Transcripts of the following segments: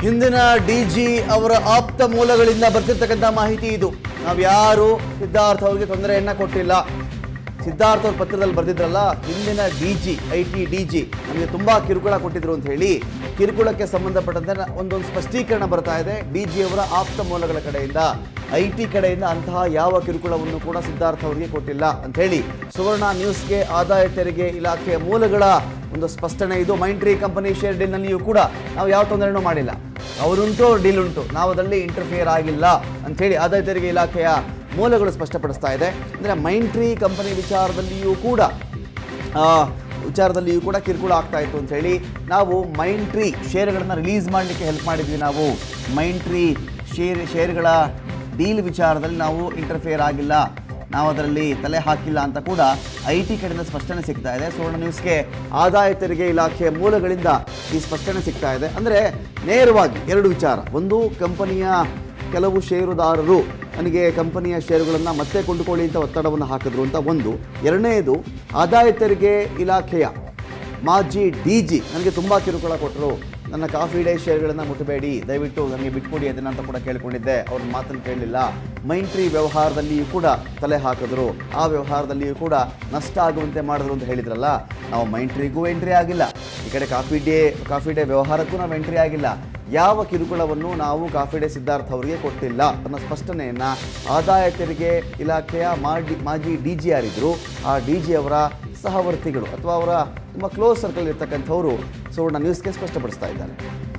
ಹಿಂದಿನ ಡಿಜಿ ಅವರ ಆಪ್ತ ಮೂಲಗಳಿಂದ ಬರ್ತಿರ್ತಕ್ಕಂಥ ಮಾಹಿತಿ ಇದು ನಾವ್ಯಾರು ಸಿದ್ಧಾರ್ಥ್ ಅವ್ರಿಗೆ ತೊಂದರೆಯನ್ನ ಕೊಟ್ಟಿಲ್ಲ ಸಿದ್ಧಾರ್ಥ್ ಅವ್ರ ಪತ್ರದಲ್ಲಿ ಬರೆದಿದ್ರಲ್ಲ ಹಿಂದಿನ D G I T D G ನಮಗೆ ತುಂಬ ಕಿರುಕುಳ ಕೊಟ್ಟಿದ್ರು ಅಂತ ಹೇಳಿ ಕಿರುಕುಳಕ್ಕೆ ಸಂಬಂಧಪಟ್ಟಂತೆ ನ- ಒಂದೊಂದು ಸ್ಪಷ್ಟೀಕರಣ ಬರ್ತಾ ಇದೆ ಡಿ ಜಿ ಅವರ ಆಪ್ತ ಮೂಲಗಳ ಕಡೆಯಿಂದ ಐ ಟಿ ಕಡೆಯಿಂದ ಅಂತಹ ಯಾವ ಕಿರುಕುಳವನ್ನು ಕೂಡ ಸಿದ್ಧಾರ್ಥ್ ಅವರಿಗೆ ಕೊಟ್ಟಿಲ್ಲ ಅಂತ ಹೇಳಿ ಸುವರ್ಣ ನ್ಯೂಸ್ಗೆ ಆದಾಯ ತೆರಿಗೆ ಇಲಾಖೆಯ ಮೂಲಗಳ ಒಂದು ಸ್ಪಷ್ಟನೆ ಇದು ಮೈಂಟ್ರಿ ಕಂಪನಿ ಶೇರ್ ಡೀಲ್ನಲ್ಲಿಯೂ ಕೂಡ ನಾವು ಯಾವ ತೊಂದರೆನೂ ಮಾಡಿಲ್ಲ ಅವರುಂಟು ಅವ್ರ ಡೀಲ್ ಉಂಟು ನಾವು ಅದರಲ್ಲಿ ಇಂಟರ್ಫಿಯರ್ ಆಗಿಲ್ಲ ಅಂಥೇಳಿ ಆದಾಯ ತೆರಿಗೆ ಇಲಾಖೆಯ ಮೂಲಗಳು ಸ್ಪಷ್ಟಪಡಿಸ್ತಾ ಇದೆ ಅಂದರೆ ಮೈಂಟ್ರಿ ಕಂಪನಿ ವಿಚಾರದಲ್ಲಿಯೂ ಕೂಡ ಆ, ವಿಚಾರದಲ್ಲಿಯೂ ಕೂಡ ಕಿರುಕುಳ ಆಗ್ತಾ ಇತ್ತು ಅಂತ ಹೇಳಿ ನಾವು ಮೈಂಟ್ರಿ ಶೇರ್ಗಳನ್ನು ರಿಲೀಸ್ ಮಾಡಲಿಕ್ಕೆ ಹೆಲ್ಪ್ ಮಾಡಿದ್ವಿ ನಾವು ಮೈಂಟ್ರಿ ಶೇರ್ ಶೇರ್ಗಳ ಡೀಲ್ ವಿಚಾರದಲ್ಲಿ ನಾವು ಇಂಟರ್ಫಿಯರ್ ಆಗಿಲ್ಲ ನಾವು ಅದರಲ್ಲಿ ತಲೆ ಹಾಕಿಲ್ಲ ಅಂತ ಕೂಡ ಐ ಟಿ ಕಡೆಯಿಂದ ಸ್ಪಷ್ಟನೆ ಸಿಗ್ತಾ ಇದೆ ಸುವರ್ಣ ನ್ಯೂಸ್ಗೆ ಆದಾಯ ತೆರಿಗೆ ಇಲಾಖೆಯ ಮೂಲಗಳಿಂದ ಈ ಸ್ಪಷ್ಟನೆ ಸಿಗ್ತಾ ಇದೆ ಅಂದರೆ ನೇರವಾಗಿ ಎರಡು ವಿಚಾರ ಒಂದು ಕಂಪನಿಯ ಕೆಲವು ಷೇರುದಾರರು ನನಗೆ ಕಂಪನಿಯ ಷೇರುಗಳನ್ನು ಮತ್ತೆ ಕೊಂಡುಕೊಳ್ಳಿ ಅಂತ ಒತ್ತಡವನ್ನು ಹಾಕಿದ್ರು ಅಂತ ಒಂದು ಎರಡನೆಯದು ಆದಾಯ ತೆರಿಗೆ ಇಲಾಖೆಯ ಮಾಜಿ ಡಿ ಜಿ ನನಗೆ ತುಂಬ ಕಿರುಕುಳ ಕೊಟ್ಟರು ನನ್ನ ಕಾಫಿ ಡೇ ಶೇರ್ಗಳನ್ನು ಮುಟ್ಟಬೇಡಿ ದಯವಿಟ್ಟು ನನಗೆ ಬಿಟ್ಕೊಡಿ ಅದನ್ನ ಅಂತ ಕೂಡ ಕೇಳ್ಕೊಂಡಿದ್ದೆ ಅವ್ರ ಮಾತನ್ನು ಕೇಳಲಿಲ್ಲ ಮೈಂಟ್ರಿ ವ್ಯವಹಾರದಲ್ಲಿಯೂ ಕೂಡ ತಲೆ ಹಾಕಿದ್ರು ಆ ವ್ಯವಹಾರದಲ್ಲಿಯೂ ಕೂಡ ನಷ್ಟ ಆಗುವಂತೆ ಮಾಡಿದ್ರು ಅಂತ ಹೇಳಿದ್ರಲ್ಲ ನಾವು ಮೈಂಟ್ರಿಗೂ ಎಂಟ್ರಿ ಆಗಿಲ್ಲ ಈ ಕಡೆ ಕಾಫಿ ಡೇ ಕಾಫಿ ಡೇ ವ್ಯವಹಾರಕ್ಕೂ ನಾವು ಎಂಟ್ರಿ ಆಗಿಲ್ಲ ಯಾವ ಕಿರುಕುಳವನ್ನು ನಾವು ಕಾಫಿ ಡೇ ಸಿದ್ಧಾರ್ಥ ಅವರಿಗೆ ಕೊಟ್ಟಿಲ್ಲ ಅನ್ನೋ ಸ್ಪಷ್ಟನೆಯನ್ನು ಆದಾಯ ತೆರಿಗೆ ಇಲಾಖೆಯ ಮಾಜಿ ಮಾಜಿ ಡಿ ಜಿ ಯಾರಿದ್ರು ಆ ಡಿ ಜಿ ಅವರ ಸಹವರ್ತಿಗಳು ಅಥವಾ ಅವರ ತುಂಬ ಕ್ಲೋಸ್ ಸರ್ಕಲ್ ಇರ್ತಕ್ಕಂಥವರು ಸುವರ್ಣ ನ್ಯೂಸ್ಗೆ ಸ್ಪಷ್ಟಪಡಿಸ್ತಾ ಇದ್ದಾರೆ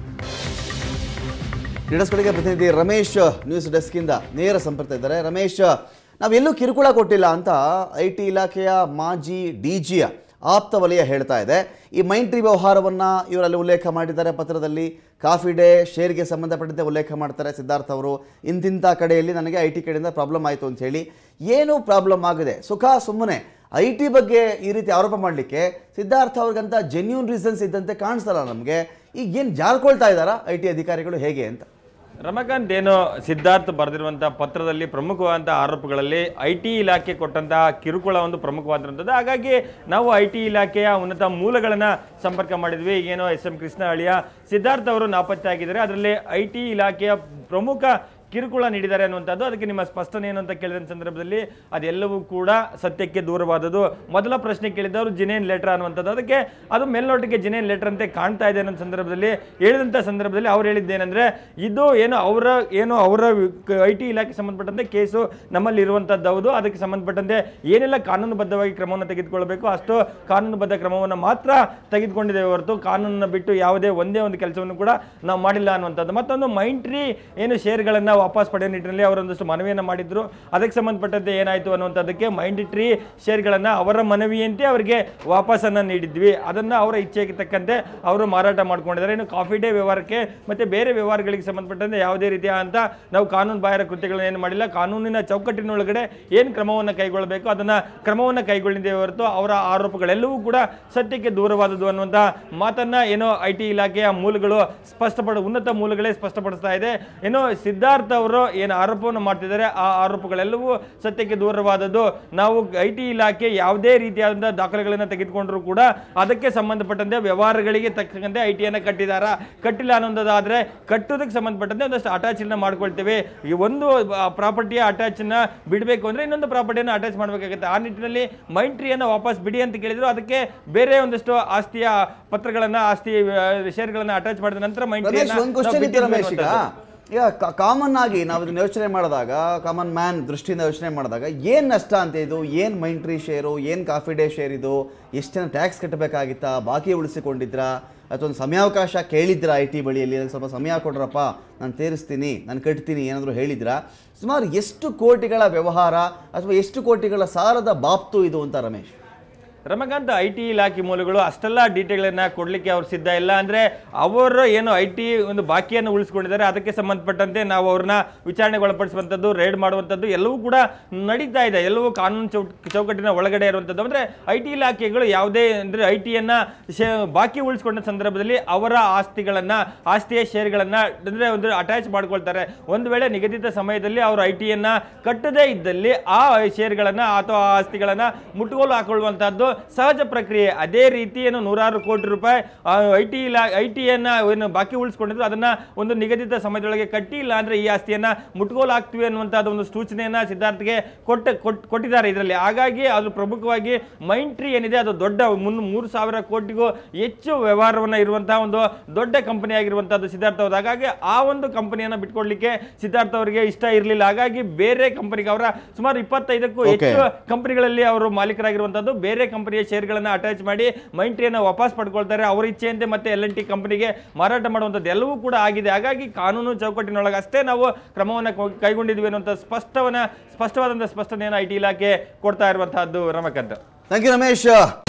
ಕ್ರೀಡಾಸ್ಗಳಿಗೆ ಪ್ರತಿನಿಧಿ ರಮೇಶ್ ನ್ಯೂಸ್ ಡೆಸ್ಕಿಂದ ನೇರ ಸಂಪರ್ಕ ಇದ್ದಾರೆ ರಮೇಶ್ ನಾವೆಲ್ಲೂ ಕಿರುಕುಳ ಕೊಟ್ಟಿಲ್ಲ ಅಂತ ಐ ಟಿ ಇಲಾಖೆಯ ಮಾಜಿ ಡಿ ಜಿಯ ಆಪ್ತ ವಲಯ ಹೇಳ್ತಾ ಇದೆ ಈ ಮೈಂಟ್ರಿ ವ್ಯವಹಾರವನ್ನು ಇವರಲ್ಲಿ ಉಲ್ಲೇಖ ಮಾಡಿದ್ದಾರೆ ಪತ್ರದಲ್ಲಿ ಕಾಫಿ ಡೇ ಶೇರ್ಗೆ ಸಂಬಂಧಪಟ್ಟಂತೆ ಉಲ್ಲೇಖ ಮಾಡ್ತಾರೆ ಸಿದ್ಧಾರ್ಥ ಅವರು ಇಂತಿಂಥ ಕಡೆಯಲ್ಲಿ ನನಗೆ ಐ ಟಿ ಕಡೆಯಿಂದ ಪ್ರಾಬ್ಲಮ್ ಆಯಿತು ಅಂತ ಹೇಳಿ ಏನು ಪ್ರಾಬ್ಲಮ್ ಆಗಿದೆ ಸುಖ ಸುಮ್ಮನೆ ಐ ಟಿ ಬಗ್ಗೆ ಈ ರೀತಿ ಆರೋಪ ಮಾಡಲಿಕ್ಕೆ ಸಿದ್ಧಾರ್ಥ ಅವ್ರಿಗಂತ ಜೆನ್ಯೂನ್ ರೀಸನ್ಸ್ ಇದ್ದಂತೆ ಕಾಣಿಸ್ತಲ್ಲ ನಮಗೆ ಈಗ ಏನು ಜಾರ್ಕೊಳ್ತಾ ಇದ್ದಾರಾ ಐ ಟಿ ಅಧಿಕಾರಿಗಳು ಹೇಗೆ ಅಂತ ರಮಕಾಂತ್ ಏನು ಸಿದ್ಧಾರ್ಥ್ ಬರೆದಿರುವಂಥ ಪತ್ರದಲ್ಲಿ ಪ್ರಮುಖವಾದಂಥ ಆರೋಪಗಳಲ್ಲಿ ಐ ಟಿ ಇಲಾಖೆ ಕೊಟ್ಟಂತಹ ಕಿರುಕುಳ ಒಂದು ಪ್ರಮುಖವಾದಂಥದ್ದು ಹಾಗಾಗಿ ನಾವು ಐ ಟಿ ಇಲಾಖೆಯ ಉನ್ನತ ಮೂಲಗಳನ್ನು ಸಂಪರ್ಕ ಮಾಡಿದ್ವಿ ಈಗೇನೋ ಎಸ್ ಎಂ ಕೃಷ್ಣ ಅಳಿಯ ಸಿದ್ಧಾರ್ಥ್ ಅವರು ನಾಪತ್ತೆ ಆಗಿದ್ದಾರೆ ಅದರಲ್ಲಿ ಐ ಟಿ ಇಲಾಖೆಯ ಪ್ರಮುಖ ಕಿರುಕುಳ ನೀಡಿದ್ದಾರೆ ಅನ್ನುವಂಥದ್ದು ಅದಕ್ಕೆ ನಿಮ್ಮ ಸ್ಪಷ್ಟನೆ ಏನು ಅಂತ ಕೇಳಿದ ಸಂದರ್ಭದಲ್ಲಿ ಅದೆಲ್ಲವೂ ಕೂಡ ಸತ್ಯಕ್ಕೆ ದೂರವಾದದ್ದು ಮೊದಲ ಪ್ರಶ್ನೆ ಕೇಳಿದವರು ಜಿನೇನ್ ಲೆಟರ್ ಅನ್ನುವಂಥದ್ದು ಅದಕ್ಕೆ ಅದು ಮೇಲ್ನೋಟಕ್ಕೆ ಜಿನೇನ್ ಲೆಟರ್ ಅಂತೆ ಕಾಣ್ತಾ ಇದೆ ಅನ್ನೋ ಸಂದರ್ಭದಲ್ಲಿ ಹೇಳಿದಂಥ ಸಂದರ್ಭದಲ್ಲಿ ಅವ್ರು ಹೇಳಿದ್ದೇನೆಂದ್ರೆ ಇದು ಏನು ಅವರ ಏನು ಅವರ ಐ ಟಿ ಇಲಾಖೆ ಸಂಬಂಧಪಟ್ಟಂತೆ ಕೇಸು ನಮ್ಮಲ್ಲಿ ಇರುವಂಥದ್ದು ಹೌದು ಅದಕ್ಕೆ ಸಂಬಂಧಪಟ್ಟಂತೆ ಏನೆಲ್ಲ ಕಾನೂನುಬದ್ಧವಾಗಿ ಕ್ರಮವನ್ನು ತೆಗೆದುಕೊಳ್ಬೇಕು ಅಷ್ಟು ಕಾನೂನುಬದ್ಧ ಕ್ರಮವನ್ನು ಮಾತ್ರ ತೆಗೆದುಕೊಂಡಿದ್ದೇವೆ ಹೊರತು ಕಾನೂನನ್ನು ಬಿಟ್ಟು ಯಾವುದೇ ಒಂದೇ ಒಂದು ಕೆಲಸವನ್ನು ಕೂಡ ನಾವು ಮಾಡಿಲ್ಲ ಅನ್ನುವಂಥದ್ದು ಮತ್ತೊಂದು ಮೈಂಟ್ರಿ ಏನು ಶೇರ್ಗಳನ್ನು ವಾಪಸ್ ಪಡೆಯೋ ನಿಟ್ಟಿನಲ್ಲಿ ಅವರೊಂದಷ್ಟು ಮನವಿಯನ್ನು ಮಾಡಿದ್ರು ಅದಕ್ಕೆ ಸಂಬಂಧಪಟ್ಟಂತೆ ಏನಾಯಿತು ಅನ್ನುವಂಥದ್ದಕ್ಕೆ ಮೈಂಡಿಟ್ರಿ ಶೇರ್ಗಳನ್ನು ಅವರ ಮನವಿಯಂತೆ ಅವರಿಗೆ ವಾಪಸ್ಸನ್ನು ನೀಡಿದ್ವಿ ಅದನ್ನು ಅವರ ಇಚ್ಛೆಗೆ ತಕ್ಕಂತೆ ಅವರು ಮಾರಾಟ ಮಾಡ್ಕೊಂಡಿದ್ದಾರೆ ಇನ್ನು ಕಾಫಿ ಡೇ ವ್ಯವಹಾರಕ್ಕೆ ಮತ್ತು ಬೇರೆ ವ್ಯವಹಾರಗಳಿಗೆ ಸಂಬಂಧಪಟ್ಟಂತೆ ಯಾವುದೇ ರೀತಿಯ ಅಂತ ನಾವು ಕಾನೂನು ಬಾಹಿರ ಕೃತ್ಯಗಳನ್ನು ಏನು ಮಾಡಿಲ್ಲ ಕಾನೂನಿನ ಚೌಕಟ್ಟಿನೊಳಗಡೆ ಏನು ಕ್ರಮವನ್ನು ಕೈಗೊಳ್ಳಬೇಕು ಅದನ್ನು ಕ್ರಮವನ್ನು ಕೈಗೊಂಡಿದ್ದೇವೆ ಹೊರತು ಅವರ ಆರೋಪಗಳೆಲ್ಲವೂ ಕೂಡ ಸತ್ಯಕ್ಕೆ ದೂರವಾದದ್ದು ಅನ್ನುವಂಥ ಮಾತನ್ನ ಏನೋ ಐ ಟಿ ಇಲಾಖೆಯ ಮೂಲಗಳು ಸ್ಪಷ್ಟಪಡ ಉನ್ನತ ಮೂಲಗಳೇ ಸ್ಪಷ್ಟಪಡಿಸ್ತಾ ಇದೆ ಏನೋ ಸಿದ್ಧಾರ್ಥ ಅವರು ಏನು ಆರೋಪವನ್ನು ಮಾಡ್ತಿದ್ದಾರೆ ಆ ಆರೋಪಗಳೆಲ್ಲವೂ ಸತ್ಯಕ್ಕೆ ದೂರವಾದದ್ದು ನಾವು ಐ ಟಿ ಇಲಾಖೆ ಯಾವುದೇ ರೀತಿಯಾದಂಥ ದಾಖಲೆಗಳನ್ನು ತೆಗೆದುಕೊಂಡ್ರೂ ಕೂಡ ಅದಕ್ಕೆ ಸಂಬಂಧಪಟ್ಟಂತೆ ವ್ಯವಹಾರಗಳಿಗೆ ತಕ್ಕಂತೆ ಐ ಟಿಯನ್ನು ಕಟ್ಟಿದಾರಾ ಕಟ್ಟಿಲ್ಲ ಅನ್ನೋದಾದ್ರೆ ಕಟ್ಟೋದಕ್ಕೆ ಸಂಬಂಧಪಟ್ಟಂತೆ ಒಂದಷ್ಟು ಅಟ್ಯಾಚನ್ನ ಮಾಡ್ಕೊಳ್ತೇವೆ ಈ ಒಂದು ಪ್ರಾಪರ್ಟಿಯ ಅಟ್ಯಾಚನ್ನ ಬಿಡಬೇಕು ಅಂದ್ರೆ ಇನ್ನೊಂದು ಪ್ರಾಪರ್ಟಿಯನ್ನು ಅಟ್ಯಾಚ್ ಮಾಡಬೇಕಾಗುತ್ತೆ ಆ ನಿಟ್ಟಿನಲ್ಲಿ ಮೈಂಟ್ರಿಯನ್ನು ವಾಪಸ್ ಬಿಡಿ ಅಂತ ಕೇಳಿದ್ರು ಅದಕ್ಕೆ ಬೇರೆ ಒಂದಷ್ಟು ಆಸ್ತಿಯ ಪತ್ರಗಳನ್ನ ಆಸ್ತಿ ಶೇರ್ಗಳನ್ನ ಅಟ್ಯಾಚ್ ಮಾಡಿದ ನಂತರ ರಮೇಶ್ ಒಂದು ಕ್ವಶನ್ ಇತ್ತು ರಮೇಶ್ ಈಗ ಮೈಂಟ್ರಿಯನ್ನು ಈಗ ಕಾಮನ್ ಆಗಿ ನಾವು ಇದನ್ನ ಯೋಚನೆ ಮಾಡಿದಾಗ ಕಾಮನ್ ಮ್ಯಾನ್ ದೃಷ್ಟಿಯಿಂದ ಯೋಚನೆ ಮಾಡಿದಾಗ ಏನು ನಷ್ಟ ಅಂತ ಇದು ಏನು ಮೈಂಟ್ರಿ ಶೇರು ಏನು ಕಾಫಿ ಡೇ ಶೇರ್ ಇದು ಎಷ್ಟು ಜನ ಟ್ಯಾಕ್ಸ್ ಕಟ್ಟಬೇಕಾಗಿತ್ತಾ ಬಾಕಿ ಉಳಿಸಿಕೊಂಡಿದ್ರಾ ಅಥವಾ ಒಂದು ಸಮಯಾವಕಾಶ ಕೇಳಿದ್ರಾ ಐ ಟಿ ಬಳಿಯಲ್ಲಿ ಅದಕ್ಕೆ ಸ್ವಲ್ಪ ಸಮಯ ಕೊಡ್ರಪ್ಪ ನಾನು ತೀರಿಸ್ತೀನಿ ನಾನು ಕಟ್ತೀನಿ ಏನಾದರೂ ಹೇಳಿದ್ರಾ ಸುಮಾರು ಎಷ್ಟು ಕೋಟಿಗಳ ವ್ಯವಹಾರ ಅಥವಾ ಎಷ್ಟು ಕೋಟಿಗಳ ಸಾಲದ ಬಾಪ್ತು ಇದು ಅಂತ ರಮೇಶ್ ರಮಕಾಂತ್ ಐ ಟಿ ಇಲಾಖೆ ಮೂಲಗಳು ಅಷ್ಟೆಲ್ಲ ಡೀಟೇಲ್ಗಳನ್ನ ಕೊಡಲಿಕ್ಕೆ ಅವ್ರು ಸಿದ್ಧ ಇಲ್ಲ ಅಂದರೆ ಅವರು ಏನು ಐ ಟಿ ಒಂದು ಬಾಕಿಯನ್ನು ಉಳಿಸ್ಕೊಂಡಿದ್ದಾರೆ ಅದಕ್ಕೆ ಸಂಬಂಧಪಟ್ಟಂತೆ ನಾವು ಅವ್ರನ್ನ ವಿಚಾರಣೆಗೆ ಒಳಪಡಿಸುವಂಥದ್ದು ರೇಡ್ ಮಾಡುವಂಥದ್ದು ಎಲ್ಲವೂ ಕೂಡ ನಡೀತಾ ಇದೆ ಎಲ್ಲವೂ ಕಾನೂನು ಚೌ ಚೌಕಟ್ಟಿನ ಒಳಗಡೆ ಇರುವಂಥದ್ದು ಅಂದರೆ ಐ ಟಿ ಇಲಾಖೆಗಳು ಯಾವುದೇ ಅಂದರೆ ಐ ಟಿಯನ್ನು ಬಾಕಿ ಉಳಿಸ್ಕೊಂಡ ಸಂದರ್ಭದಲ್ಲಿ ಅವರ ಆಸ್ತಿಗಳನ್ನು ಆಸ್ತಿಯ ಶೇರ್ಗಳನ್ನು ಅಂದರೆ ಒಂದು ಅಟ್ಯಾಚ್ ಮಾಡ್ಕೊಳ್ತಾರೆ ಒಂದು ವೇಳೆ ನಿಗದಿತ ಸಮಯದಲ್ಲಿ ಅವರು ಐ ಟಿಯನ್ನು ಕಟ್ಟದೇ ಇದ್ದಲ್ಲಿ ಆ ಶೇರ್ಗಳನ್ನು ಅಥವಾ ಆ ಆಸ್ತಿಗಳನ್ನು ಮುಟ್ಟುಗೋಲು ಹಾಕೊಳ್ಳುವಂಥದ್ದು ಸಹಜ ಪ್ರಕ್ರಿಯೆ ಅದೇ ರೀತಿ ಏನು ನೂರಾರು ಕೋಟಿ ರೂಪಾಯಿ ಐ ಟಿ ಇಲಾ ಐ ಟಿಯನ್ನು ಏನು ಬಾಕಿ ಉಳಿಸ್ಕೊಂಡಿದ್ರು ಅದನ್ನ ಒಂದು ನಿಗದಿತ ಸಮಯದೊಳಗೆ ಕಟ್ಟಿ ಇಲ್ಲ ಅಂದ್ರೆ ಈ ಆಸ್ತಿಯನ್ನ ಮುಟ್ಗೋಲು ಹಾಕ್ತಿವಿ ಅನ್ನುವಂಥದ್ದು ಒಂದು ಸೂಚನೆಯನ್ನ ಸಿದ್ಧಾರ್ಥ್ಗೆ ಕೊಟ್ಟ ಕೊಟ್- ಕೊಟ್ಟಿದ್ದಾರೆ ಇದರಲ್ಲಿ ಹಾಗಾಗಿ ಅದು ಪ್ರಮುಖವಾಗಿ ಮೈಂಡ್ ಟ್ರೀ ಏನಿದೆ ಅದು ದೊಡ್ಡ ಮುನ್ ಮೂರು ಸಾವಿರ ಕೋಟಿಗೂ ಹೆಚ್ಚು ವ್ಯವಹಾರವನ್ನ ಇರುವಂತಹ ಒಂದು ದೊಡ್ಡ ಕಂಪನಿ ಆಗಿರುವಂತಹದ್ದು ಸಿದ್ಧಾರ್ಥ ಅವ್ರದ್ದು ಹಾಗಾಗಿ ಆ ಒಂದು ಕಂಪನಿಯನ್ನ ಬಿಟ್ಕೊಡ್ಲಿಕ್ಕೆ ಸಿದ್ಧಾರ್ಥ ಅವರಿಗೆ ಇಷ್ಟ ಇರಲಿಲ್ಲ ಹಾಗಾಗಿ ಬೇರೆ ಕಂಪನಿಗೆ ಅವರ ಸುಮಾರು ಇಪ್ಪತ್ತೈದಕ್ಕೂ Okay. ಹೆಚ್ಚು ಕಂಪನಿಗಳಲ್ಲಿ ಅವರು ಮಾಲೀಕರಾಗಿರುವಂತದ್ದು ಬೇರೆ ಕಂಪನಿಯ ಶೇರ್ಗಳನ್ನ ಅಟ್ಯಾಚ್ ಮಾಡಿ ಮೈಂಡ್ ಟ್ರೀಯನ್ನು ವಾಪಸ್ ಪಡ್ಕೊಳ್ತಾರೆ ಅವ್ರ ಇಚ್ಛೆಯಂತೆ ಮತ್ತೆ ಎಲ್ ಎನ್ ಟಿ ಕಂಪನಿಗೆ ಮಾರಾಟ ಮಾಡುವಂಥದ್ದು ಎಲ್ಲವೂ ಕೂಡ ಆಗಿದೆ ಹಾಗಾಗಿ ಕಾನೂನು ಚೌಕಟ್ಟಿನೊಳಗೆ ಅಷ್ಟೇ ನಾವು ಕ್ರಮವನ್ನು ಕೊ- ಕೈಗೊಂಡಿದ್ವಿ ಅನ್ನುವಂಥ ಸ್ಪಷ್ಟವನ್ನ ಸ್ಪಷ್ಟವಾದಂಥ ಸ್ಪಷ್ಟನೆಯನ್ನು ಐ ಟಿ ಇಲಾಖೆ ಕೊಡ್ತಾ ಇರುವಂತಹದ್ದು ರಮಕಾಂತ್ ಥ್ಯಾಂಕ್ ಯು ರಮೇಶ್